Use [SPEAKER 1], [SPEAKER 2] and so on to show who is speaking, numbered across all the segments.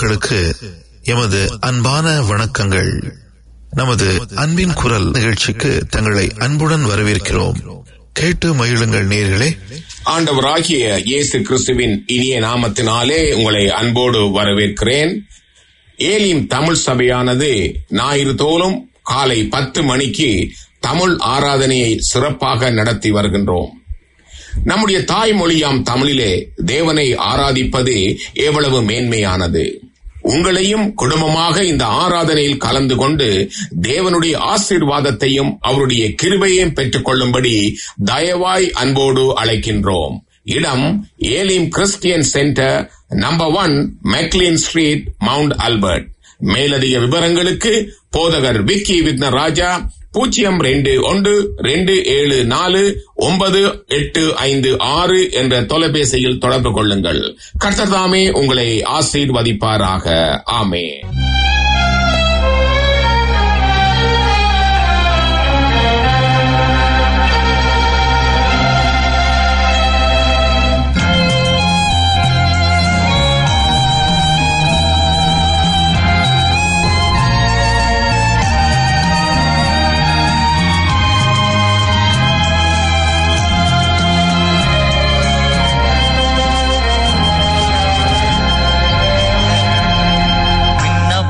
[SPEAKER 1] மக்களுக்கு எமது அன்பான வணக்கங்கள் நமது அன்பின் குரல் நிகழ்ச்சிக்கு தங்களை அன்புடன் வரவேற்கிறோம் கேட்டு மகிழுங்கள் நேர்களே
[SPEAKER 2] ஆண்டவராகிய இயேசு கிறிஸ்துவின் இனிய நாமத்தினாலே உங்களை அன்போடு வரவேற்கிறேன் ஏலிம் தமிழ் சபையானது ஞாயிறு தோறும் காலை பத்து மணிக்கு தமிழ் ஆராதனையை சிறப்பாக நடத்தி வருகின்றோம் நம்முடைய தாய்மொழியாம் தமிழிலே தேவனை ஆராதிப்பது எவ்வளவு மேன்மையானது உங்களையும் குடும்பமாக இந்த ஆராதனையில் கலந்து கொண்டு தேவனுடைய ஆசீர்வாதத்தையும் அவருடைய கிருபையையும் பெற்றுக் கொள்ளும்படி தயவாய் அன்போடு அழைக்கின்றோம் இடம் Elim Christian centre number one McLean street mount Albert மேலதிக விவரங்களுக்கு போதகர் விக்கி விக்ன ராஜா பூஜ்ஜியம் ரெண்டு ஒன்று ரெண்டு ஏழு நாலு ஒன்பது எட்டு ஐந்து ஆறு என்ற தொலைபேசியில் தொடர்பு கொள்ளுங்கள் கர்த்தர்தாமே உங்களை ஆசீர்வதிப்பாராக ஆமே
[SPEAKER 3] விண்ண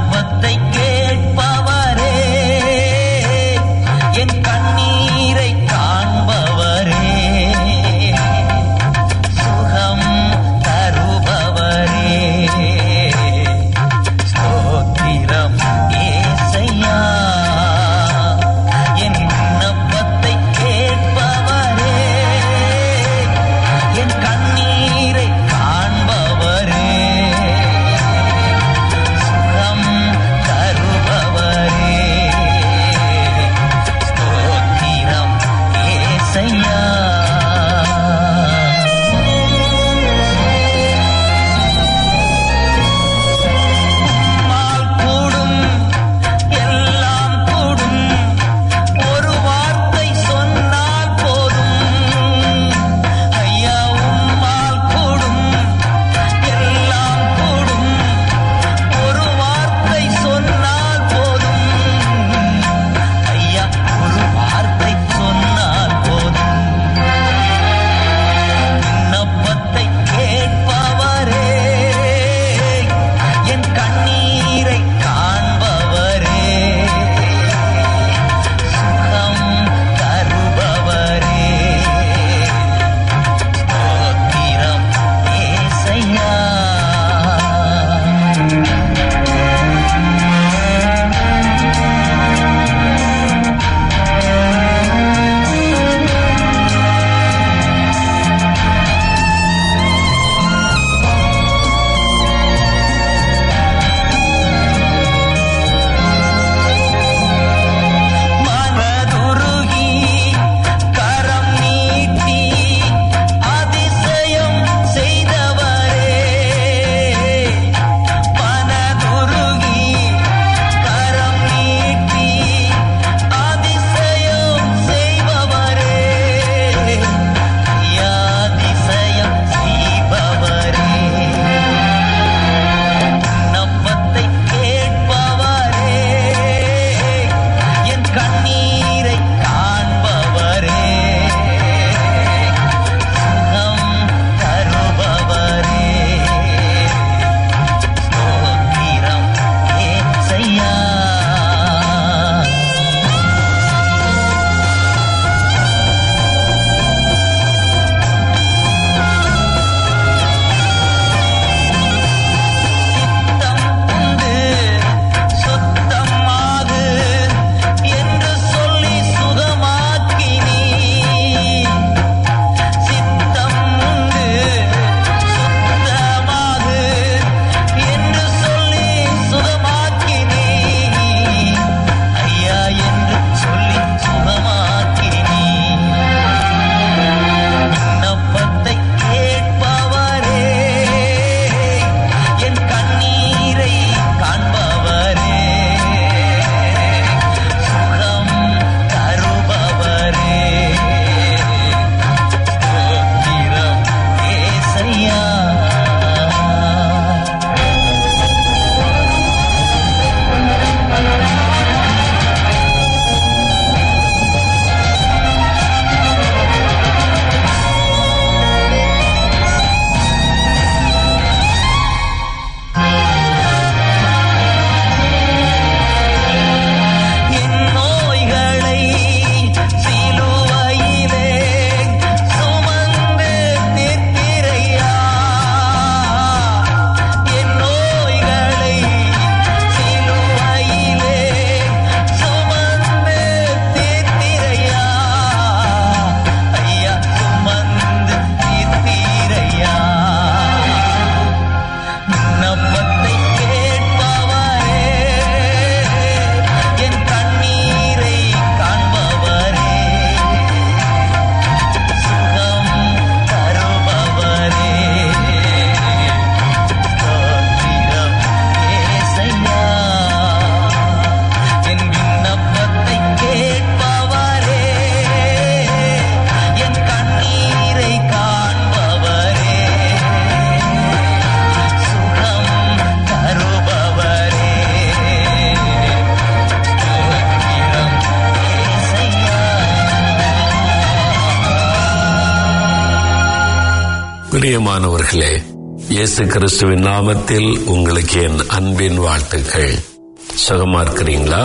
[SPEAKER 3] பிரியமானவர்களே இயேசு கிறிஸ்துவின் நாமத்தில் உங்களுக்கு என் அன்பின் வாழ்த்துக்கள் சுகமா இருக்கிறீங்களா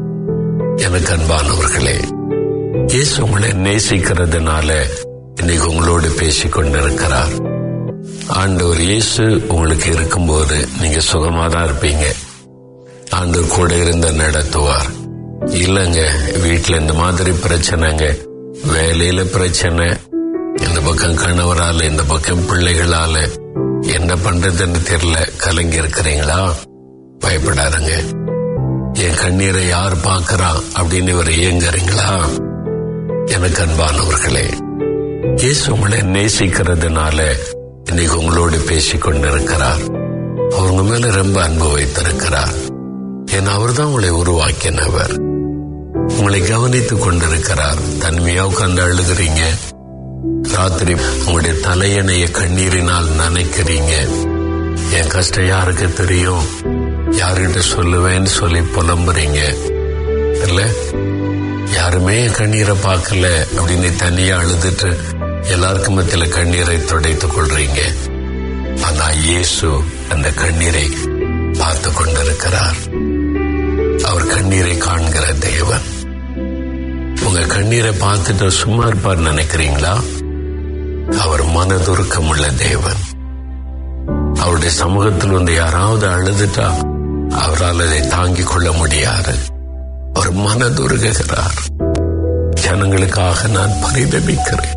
[SPEAKER 3] எனக்கு அன்பானவர்களே இயேசு உங்களை நேசிக்கிறதுனால இன்னைக்கு உங்களோடு பேசிக் கொண்டிருக்கிறார் ஆண்டவர் இயேசு உங்களுக்கு இருக்கும்போது நீங்க சுகமா தான் இருப்பீங்க ஆண்டவர் கூட இருந்து நடத்துவார் இல்லைங்க வீட்டுல இந்த மாதிரி பிரச்சனைங்க வேலையில பிரச்சனை இந்த பக்கம் கணவரால இந்த பக்கம் பிள்ளைகளால என்ன பண்றதுன்னு தெரியல கலங்கி இருக்கிறீங்களா பயப்படாதுங்க என் கண்ணீரை யார் பார்க்கறா அப்படின்னு இவர் இயங்குறீங்களா எனக்கு அன்பானவர்களே இயேசு உங்களை நேசிக்கிறதுனால இன்னைக்கு உங்களோடு பேசிக் கொண்டிருக்கிறார் அவங்க மேல ரொம்ப அன்பு வைத்திருக்கிறார் ஏன்னா அவர் தான் உங்களை உருவாக்கினவர் உங்களை கவனித்துக் கொண்டிருக்கிறார் தன்மையா உட்கார்ந்து அழுகிறீங்க ராத்திரி உங்களுடைய தலையணைய கண்ணீரினால் நனைக்கிறீங்க என் கஷ்டம் யாருக்கு தெரியும் யாருகிட்ட சொல்லுவேன்னு சொல்லி புலம்புறீங்க இல்ல யாருமே என் கண்ணீரை பார்க்கல அப்படின்னு தனியா அழுதுட்டு எல்லாருக்கும் மத்தியில கண்ணீரை துடைத்துக் கொள்றீங்க ஆனா இயேசு அந்த கண்ணீரை பார்த்து கொண்டிருக்கிறார் அவர் கண்ணீரை காண்கிற தேவன் உங்க கண்ணீரை பார்த்துட்டு சும்மா இருப்பார் நினைக்கிறீங்களா அவர் மனதுருக்கம் உள்ள தேவன் அவருடைய சமூகத்தில் வந்து யாராவது அழுதுட்டா அவரால் அதை தாங்கிக் கொள்ள முடியாது அவர் மனதுருகிறார் ஜனங்களுக்காக நான் பரிதபிக்கிறேன்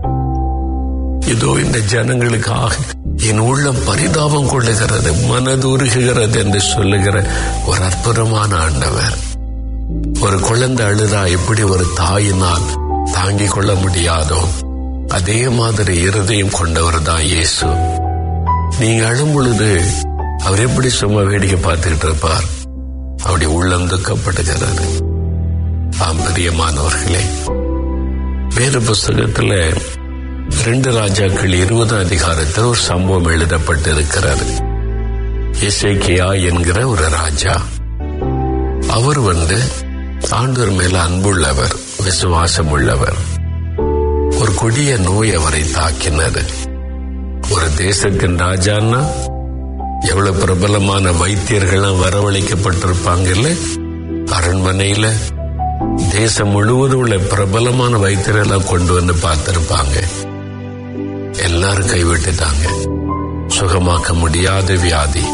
[SPEAKER 3] இதோ இந்த ஜனங்களுக்காக என் உள்ளம் பரிதாபம் கொள்ளுகிறது மனதுருகுகிறது என்று சொல்லுகிற ஒரு அற்புதமான ஆண்டவர் ஒரு குழந்தை அழுதா எப்படி ஒரு தாயினால் தாங்கிக் கொள்ள முடியாதோ அதே மாதிரி இருதயம் கொண்டவர் தான் இயேசு நீங்க அழும் பொழுது அவர் எப்படி சும்மா வேடிக்கை பார்த்துக்கிட்டு இருப்பார் அப்படி உள்ளம் துக்கப்படுகிறது ஆம் பிரியமானவர்களே வேறு புஸ்தகத்துல ரெண்டு ராஜாக்கள் இருபதாம் அதிகாரத்தில் ஒரு சம்பவம் எழுதப்பட்டிருக்கிறது இசைக்கியா என்கிற ஒரு ராஜா அவர் வந்து ஆண்டவர் மேல அன்புள்ளவர் விசுவாசம் உள்ளவர் ஒரு கொடிய நோய் அவரை தாக்கினது ஒரு தேசத்தின் ராஜான்னா எவ்வளவு பிரபலமான வைத்தியர்கள்லாம் வரவழைக்கப்பட்டிருப்பாங்கல்ல அரண்மனையில தேசம் முழுவதும் உள்ள பிரபலமான வைத்தியரெல்லாம் கொண்டு வந்து பார்த்திருப்பாங்க எல்லாரும் கைவிட்டுட்டாங்க சுகமாக்க முடியாத வியாதி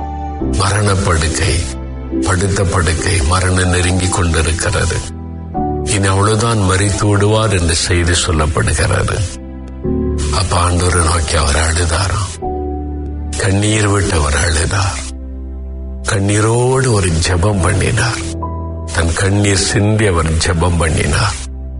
[SPEAKER 3] மரணப்படுக்கை படுத்த படுக்கை மரணம் நெருங்கி கொண்டிருக்கிறது இனி அவ்வளவுதான் மறித்து விடுவார் என்று செய்தி சொல்லப்படுகிறது அப்ப ஆண்டோரை நோக்கி அவர் அழுதாராம் கண்ணீர் விட்டு அவர் அழுதார் கண்ணீரோடு ஒரு ஜெபம் பண்ணினார் தன் கண்ணீர் சிந்தி அவர் ஜெபம் பண்ணினார்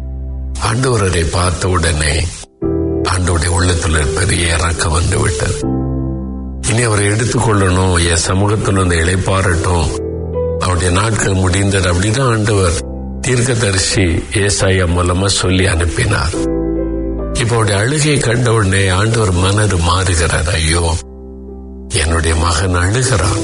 [SPEAKER 3] ஆண்டவரரை பார்த்த உடனே ஆண்டோடைய உள்ளத்துல பெரிய இறக்கம் வந்து விட்டது இனி அவரை எடுத்துக்கொள்ளணும் என் சமூகத்தில் வந்து இழைப்பாரட்டும் அவருடைய நாட்கள் முடிந்தது அப்படின்னு ஆண்டவர் தீர்க்கதரிசி ஏசாயா மூலமா சொல்லி அனுப்பினார் இப்ப அவருடைய அழுகையை கண்ட உடனே ஆண்டவர் மனது மாறுகிறார் ஐயோ என்னுடைய மகன் அழுகிறான்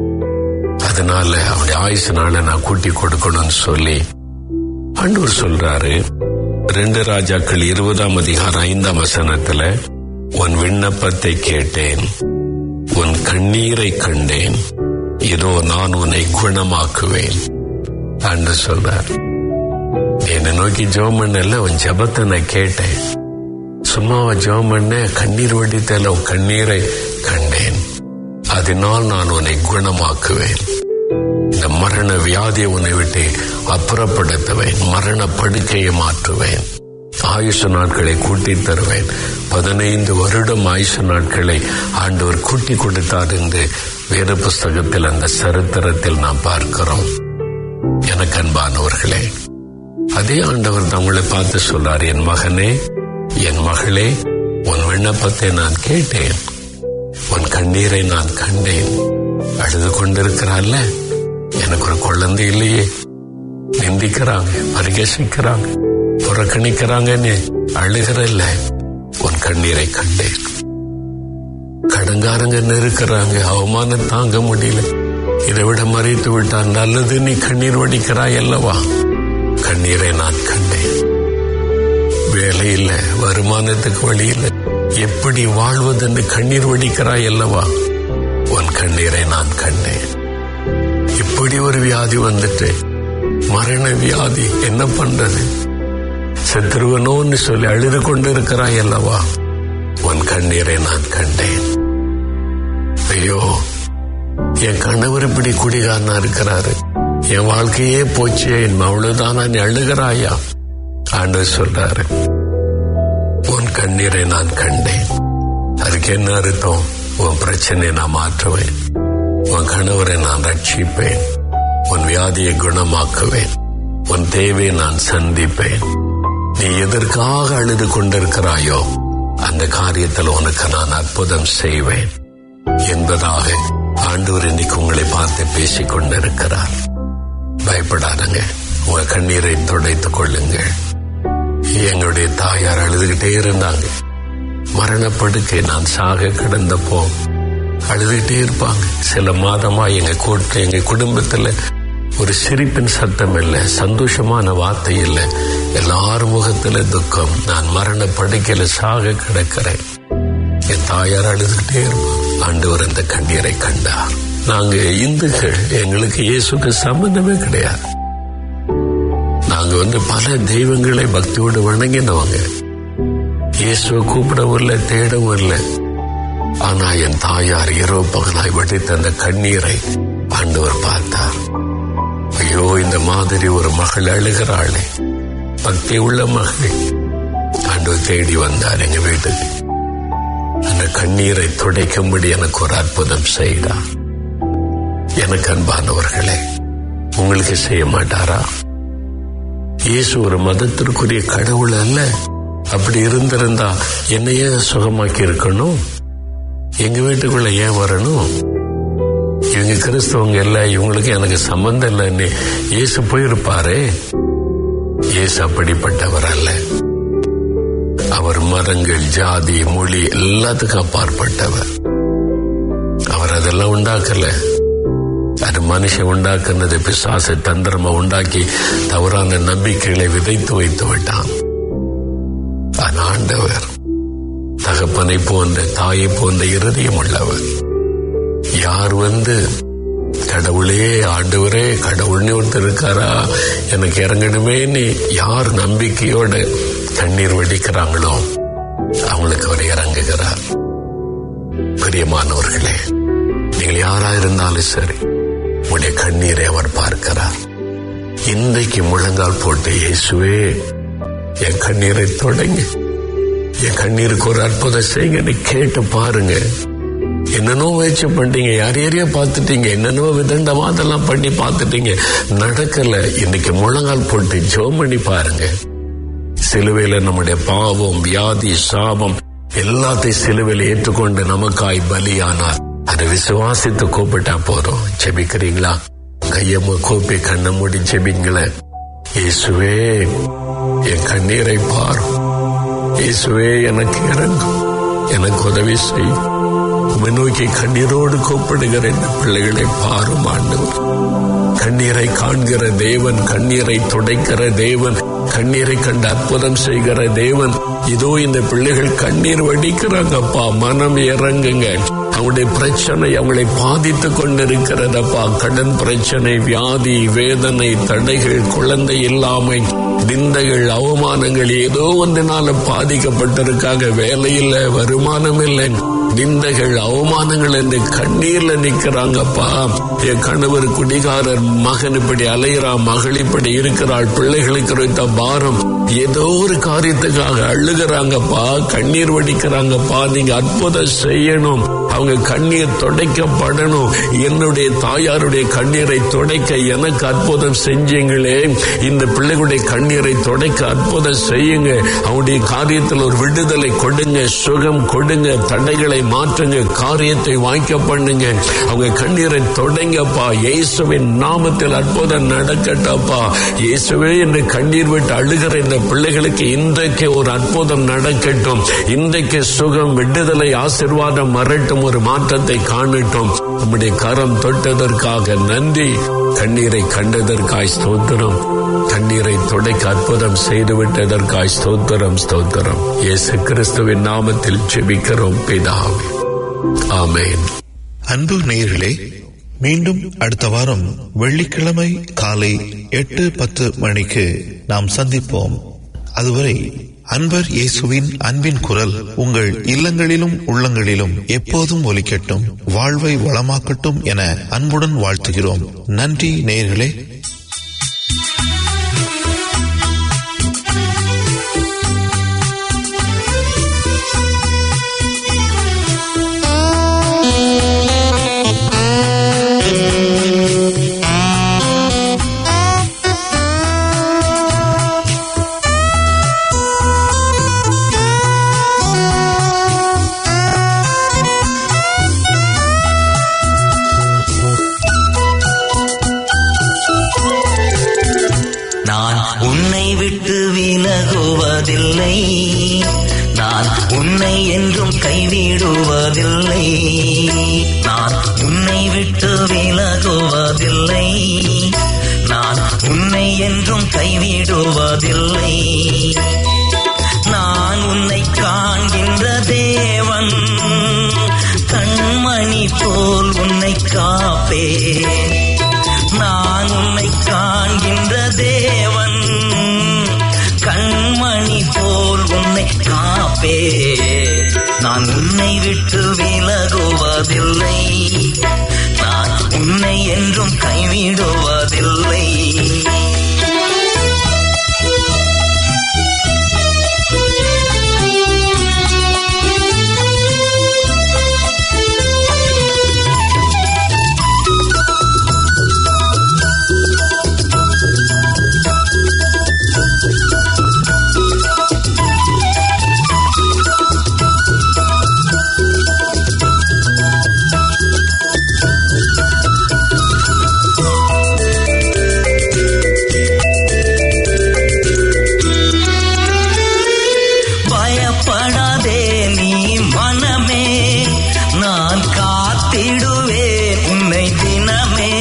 [SPEAKER 3] அதனால அவனுடைய ஆயுசு நாளை நான் கூட்டி கொடுக்கணும்னு சொல்லி ஆண்டவர் சொல்றாரு ரெண்டு ராஜாக்கள் இருபதாம் அதிகாரம் ஐந்தாம் வசனத்துல உன் விண்ணப்பத்தை கேட்டேன் உன் கண்ணீரை கண்டேன் இதோ நான் உன்னை குணமாக்குவேன் அன்று சொல்றார் என்னை நோக்கி ஜோம் பண்ணல உன் ஜபத்தை நான் கேட்டேன் சும்மாவா ஜோம் பண்ண கண்ணீர் வடித்தல உன் கண்ணீரை கண்டேன் அதனால் நான் உன்னை குணமாக்குவேன் இந்த மரண வியாதியை உன்னை விட்டு அப்புறப்படுத்துவேன் மரண படுக்கையை மாற்றுவேன் ஆயுஷ நாட்களை கூட்டி தருவேன் பதினைந்து வருடம் ஆயுஷ நாட்களை ஆண்டவர் கூட்டி கொடுத்தார் என்று வேத புஸ்தகத்தில் அந்த சரித்திரத்தில் நாம் பார்க்கிறோம் எனக்கு அன்பானவர்களே அதே ஆண்டவர் நம்மளை பார்த்து சொல்றார் என் மகனே என் மகளே உன் விண்ணப்பத்தை நான் கேட்டேன் உன் கண்ணீரை நான் கண்டேன் அழுது கொண்டிருக்கிறான்ல எனக்கு ஒரு குழந்தை இல்லையே நிந்திக்கிறாங்க பரிகசிக்கிறாங்க புறக்கணிக்கிறாங்கன்னு அழுகிறல்ல உன் கண்ணீரை கண்டேன் கடங்காரங்க நெருக்கிறாங்க அவமானம் தாங்க முடியல இதை விட மறைத்து விட்டால் நல்லது நீ கண்ணீர் வடிக்கிறாய் அல்லவா கண்ணீரை நான் கண்டேன் வேலை இல்லை வருமானத்துக்கு வழி இல்லை எப்படி வாழ்வதென்று கண்ணீர் வடிக்கிறாய் அல்லவா உன் கண்ணீரை நான் கண்டேன் இப்படி ஒரு வியாதி வந்துட்டு மரண வியாதி என்ன பண்றது செத்துருவனோன்னு சொல்லி அழுது கொண்டிருக்கிறாய் அல்லவா உன் கண்ணீரை நான் கண்டேன் ஐயோ என் கணவர் இப்படி குடிகாரனா இருக்கிறாரு என் வாழ்க்கையே போச்சு என் அவ்வளவுதானா நீ அழுகிறாயா ஆண்டவர் சொல்றாரு உன் கண்ணீரை நான் கண்டேன் அதுக்கு என்ன அர்த்தம் உன் பிரச்சனையை நான் மாற்றுவேன் உன் கணவரை நான் ரட்சிப்பேன் உன் வியாதியை குணமாக்குவேன் உன் தேவையை நான் சந்திப்பேன் நீ எதற்காக அழுது கொண்டிருக்கிறாயோ அந்த காரியத்தில் உனக்கு நான் அற்புதம் செய்வேன் என்பதாக ஆண்டவர் இன்னைக்கு உங்களை பார்த்து பேசிக் கொண்டிருக்கிறார் பயப்படாதங்க உங்க கண்ணீரை துடைத்துக் கொள்ளுங்கள் எங்களுடைய தாயார் அழுதுகிட்டே இருந்தாங்க மரணப்படுக்கை நான் சாக கிடந்தப்போ அழுதுகிட்டே இருப்பாங்க சில மாதமா எங்க கூட்ட எங்க குடும்பத்துல ஒரு சிரிப்பின் சத்தம் இல்லை சந்தோஷமான வார்த்தை இல்லை எல்லார் முகத்துல துக்கம் நான் மரண படுக்கையில சாக கிடக்கிறேன் என் தாயார் அழுதுகிட்டே இருப்பான் ஆண்டவர் அந்த கண்ணீரை கண்டார் நாங்க இந்துக்கள் எங்களுக்கு இயேசுக்கு சம்பந்தமே கிடையாது நாங்க வந்து பல தெய்வங்களை பக்தியோடு வணங்கினவங்க இயேசுவை கூப்பிடவும் இல்லை தேடவும் இல்லை ஆனா என் தாயார் இரவு பகலாய் வடித்த அந்த கண்ணீரை ஆண்டவர் பார்த்தார் ஐயோ இந்த மாதிரி ஒரு மகள் அழுகிறாளே பக்தி உள்ள மகள் ஆண்டவர் தேடி வந்தார் எங்க வீட்டுக்கு அந்த கண்ணீரை துடைக்கும்படி எனக்கு ஒரு அற்புதம் செய்தார் எனக்கு அன்பானவர்களே உங்களுக்கு செய்ய மாட்டாரா இயேசு ஒரு மதத்திற்குரிய கடவுள் அல்ல அப்படி இருந்திருந்தா என்னையே சுகமாக்கி இருக்கணும் எங்க வீட்டுக்குள்ள ஏன் வரணும் இவங்க கிறிஸ்தவங்க இல்ல இவங்களுக்கு எனக்கு சம்பந்தம் இல்லைன்னு இயேசு போயிருப்பாரு இயேசு அப்படிப்பட்டவர் அல்ல அவர் மரங்கள் ஜாதி மொழி எல்லாத்துக்கும் அப்பாற்பட்டவர் அவர் அதெல்லாம் உண்டாக்கல அது மனுஷன் உண்டாக்குனது பிசாசை தந்திரமா உண்டாக்கி தவறான நம்பிக்கைகளை விதைத்து வைத்து விட்டான் ஆனா ஆண்டவர் தகப்பனை போன்ற தாயை போன்ற இருதயம் உள்ளவர் யார் வந்து கடவுளே ஆண்டவரே கடவுள்னு ஒருத்தர் இருக்காரா எனக்கு இறங்கணுமேன்னு யார் நம்பிக்கையோட கண்ணீர் வெடிக்கிறாங்களோ அவங்களுக்கு அவர் இறங்குகிறார் பிரியமானவர்களே நீங்கள் யாரா இருந்தாலும் சரி உடைய கண்ணீரை அவர் பார்க்கிறார் இன்றைக்கு முழங்கால் போட்டு இயேசுவே என் கண்ணீரை தொடங்க என் கண்ணீருக்கு ஒரு அற்புதம் செய்யுங்கன்னு கேட்டு பாருங்க என்னென்னோ முயற்சி பண்ணிட்டீங்க யார் யாரையோ பார்த்துட்டீங்க என்னென்னோ விதண்டமா அதெல்லாம் பண்ணி பார்த்துட்டீங்க நடக்கல இன்னைக்கு முழங்கால் போட்டு ஜோம் பண்ணி பாருங்க சிலுவையில நம்முடைய பாவம் வியாதி சாபம் எல்லாத்தையும் சிலுவையில் ஏற்றுக்கொண்டு நமக்காய் பலியானார் அதை விசுவாசித்து கூப்பிட்டா போதும் செபிக்கிறீங்களா கையம்ம கூப்பி கண்ணை மூடி செபிங்களேன் இயேசுவே என் கண்ணீரை பாரும் இயேசுவே எனக்கு இறங்கும் எனக்கு உதவி செய் உமை நோக்கி கண்ணீரோடு கூப்பிடுகிற இந்த பிள்ளைகளை பாரும் ஆண்டவர் கண்ணீரை காண்கிற தேவன் கண்ணீரை துடைக்கிற தேவன் கண்ணீரை கண்டு அற்புதம் செய்கிற தேவன் இதோ இந்த பிள்ளைகள் கண்ணீர் வடிக்கிறாங்கப்பா மனம் இறங்குங்க அவங்களுடைய பிரச்சனை அவங்களை பாதித்து கொண்டிருக்கிறதப்பா கடன் பிரச்சனை வியாதி வேதனை தடைகள் குழந்தை இல்லாமை நிந்தைகள் அவமானங்கள் ஏதோ ஒன்றினால பாதிக்கப்பட்டிருக்காங்க வேலையில் வருமானம் இல்லை நிந்தைகள் அவமானங்கள் என்று கண்ணீர்ல நிக்கிறாங்கப்பா என் கணவர் குடிகாரர் மகன் இப்படி அலைகிறான் மகள் இப்படி இருக்கிறாள் பிள்ளைகளுக்கு இருந்த பாரம் ஏதோ ஒரு காரியத்துக்காக அழுகிறாங்கப்பா கண்ணீர் வடிக்கிறாங்கப்பா நீங்க அற்புதம் செய்யணும் அவங்க கண்ணீர் துடைக்கப்படணும் என்னுடைய தாயாருடைய கண்ணீரை துடைக்க எனக்கு அற்புதம் செஞ்சீங்களே இந்த பிள்ளைகளுடைய கண்ணீரை துடைக்க அற்புதம் செய்யுங்க அவங்களுடைய காரியத்தில் ஒரு விடுதலை கொடுங்க சுகம் கொடுங்க தடைகளை சூழ்நிலைகளை மாற்றுங்க காரியத்தை வாய்க்க பண்ணுங்க அவங்க கண்ணீரை தொடங்கப்பா இயேசுவின் நாமத்தில் அற்புதம் நடக்கட்டப்பா இயேசுவே என்று கண்ணீர் விட்டு அழுகிற இந்த பிள்ளைகளுக்கு இன்றைக்கு ஒரு அற்புதம் நடக்கட்டும் இன்றைக்கு சுகம் விடுதலை ஆசிர்வாதம் மறட்டும் ஒரு மாற்றத்தை காணட்டும் நம்முடைய கரம் தொட்டதற்காக நன்றி கண்ணீரை கண்டதற்காய் ஸ்தோத்திரம் கண்ணீரை துடைக்க அற்புதம் செய்து விட்டதற்காய் ஸ்தோத்திரம் ஸ்தோத்திரம் இயேசு கிறிஸ்துவின் நாமத்தில் ஜெபிக்கிறோம் பிதாவே ஆமென்
[SPEAKER 1] அன்பு நேயர்களே மீண்டும் அடுத்த வாரம் வெள்ளிக்கிழமை காலை எட்டு பத்து மணிக்கு நாம் சந்திப்போம் அதுவரை அன்பர் இயேசுவின் அன்பின் குரல் உங்கள் இல்லங்களிலும் உள்ளங்களிலும் எப்போதும் ஒலிக்கட்டும் வாழ்வை வளமாக்கட்டும் என அன்புடன் வாழ்த்துகிறோம் நன்றி நேயர்களே
[SPEAKER 4] நான் உன்னை விட்டு விலகுவதில்லை நான் உன்னை என்றும் கைவிடுவதில்லை நான் உன்னை விட்டு விலகுவதில்லை நான் உன்னை என்றும் கைவிடுவதில்லை நான் உன்னை காண்கின்ற தேவன் கண்மணி போல் உன்னை காப்பேன் நான் உன்னை காண்கின்ற தேவன் கண்மணி போல் உன்னை காப்பே நான் உன்னை விட்டு விலகுவதில்லை நான் உன்னை என்றும் கைவிடுவதில்லை பயப்படாதே நீ மனமே நான் காத்திடுவேன் உன்னை தினமே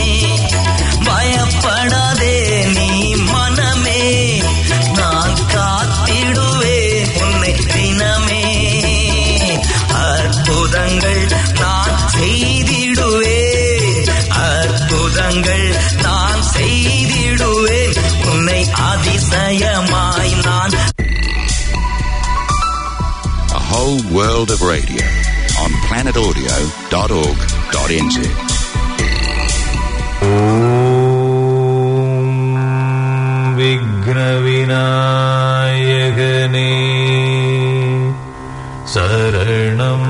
[SPEAKER 4] பயப்படாதே நீ மனமே நான் காத்திடுவேன் உன்னை தினமே அற்புதங்கள் நான் செய்திடுவேன் அற்புதங்கள் நான் செய்திடுவேன் உன்னை அதிசயமாய் நான்
[SPEAKER 5] A whole world of radio on planetaudio.org.nz.
[SPEAKER 6] விக்னவிநாயகனே சரணம்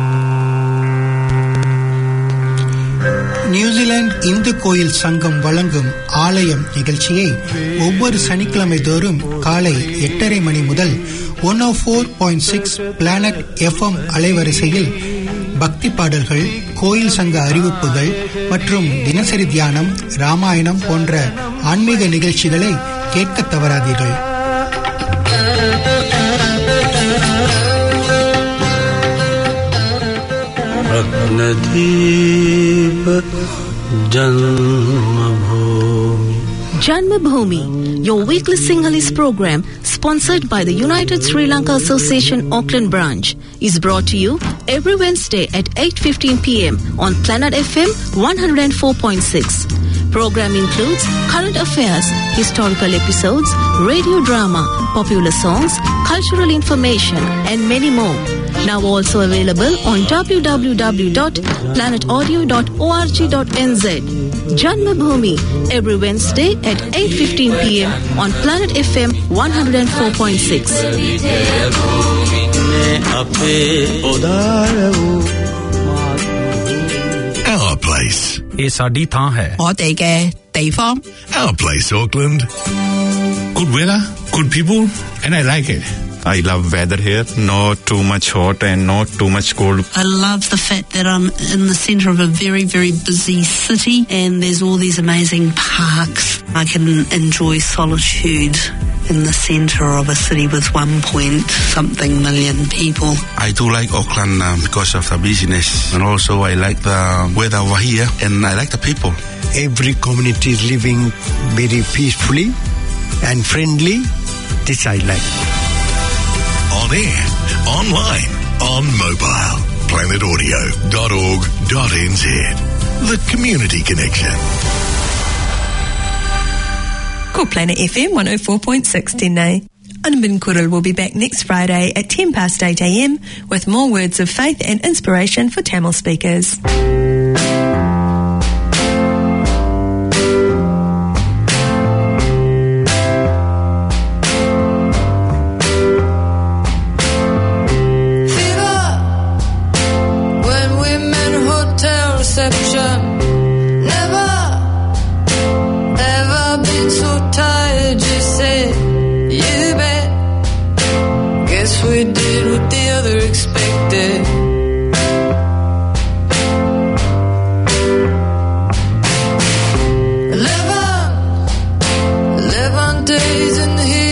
[SPEAKER 7] நியூசிலாந்து இந்து கோயில் சங்கம் வழங்கும் ஆலயம் நிகழ்ச்சியை ஒவ்வொரு சனிக்கிழமை தோறும் காலை எட்டரை மணி முதல் one O four point six planet FM அலைவரிசையில் பக்தி பாடல்கள் கோயில் சங்க அறிவிப்புகள் மற்றும் தினசரி தியானம் ராமாயணம் போன்ற ஆன்மீக நிகழ்ச்சிகளை கேட்க தவறாதீர்கள்
[SPEAKER 8] रत्नदीप जन्मभूमि
[SPEAKER 9] Janmabhoomi, your weekly Sinhalese program, sponsored by the United Sri Lanka Association Auckland branch, is brought to you every Wednesday at 8:15 p.m. on Planet FM 104.6. Program includes current affairs, historical episodes, radio drama, popular songs, cultural information, and many more. Now also available on www.planetaudio.org.nz. Janmabhoomi every Wednesday at 8:15 p.m. on Planet FM 104.6.
[SPEAKER 8] අපේ ඔදාර වූ
[SPEAKER 10] Our place.
[SPEAKER 11] ਇਹ ਸਾਡੀ ਥਾਂ ਹੈ
[SPEAKER 12] 我哋嘅地方。
[SPEAKER 10] Our place, Auckland.
[SPEAKER 11] good weather good people and I like it
[SPEAKER 6] I love weather here. Not too much hot and not too much cold.
[SPEAKER 10] I love the fact that I'm in the centre of a very, very busy city and there's all these amazing parks. I can enjoy solitude in the centre of a city with one point something million people.
[SPEAKER 11] I do like Auckland uh, because of the business and also I like the weather over here and I like the people.
[SPEAKER 12] Every community is living very peacefully and friendly. This I like.
[SPEAKER 13] On air, online, on mobile. planetaudio.org.nz. The Community Connection.
[SPEAKER 14] Cool Planet FM 104.6 tēnei. Anabin Kuril will be back next Friday at 10 past 8 a.m. with more words of faith and inspiration for Tamil speakers.
[SPEAKER 15] Fever when we met hotel reception. Never ever been so tired. You said you bet. Guess we did what the other expected. Eleven, eleven days in the heat.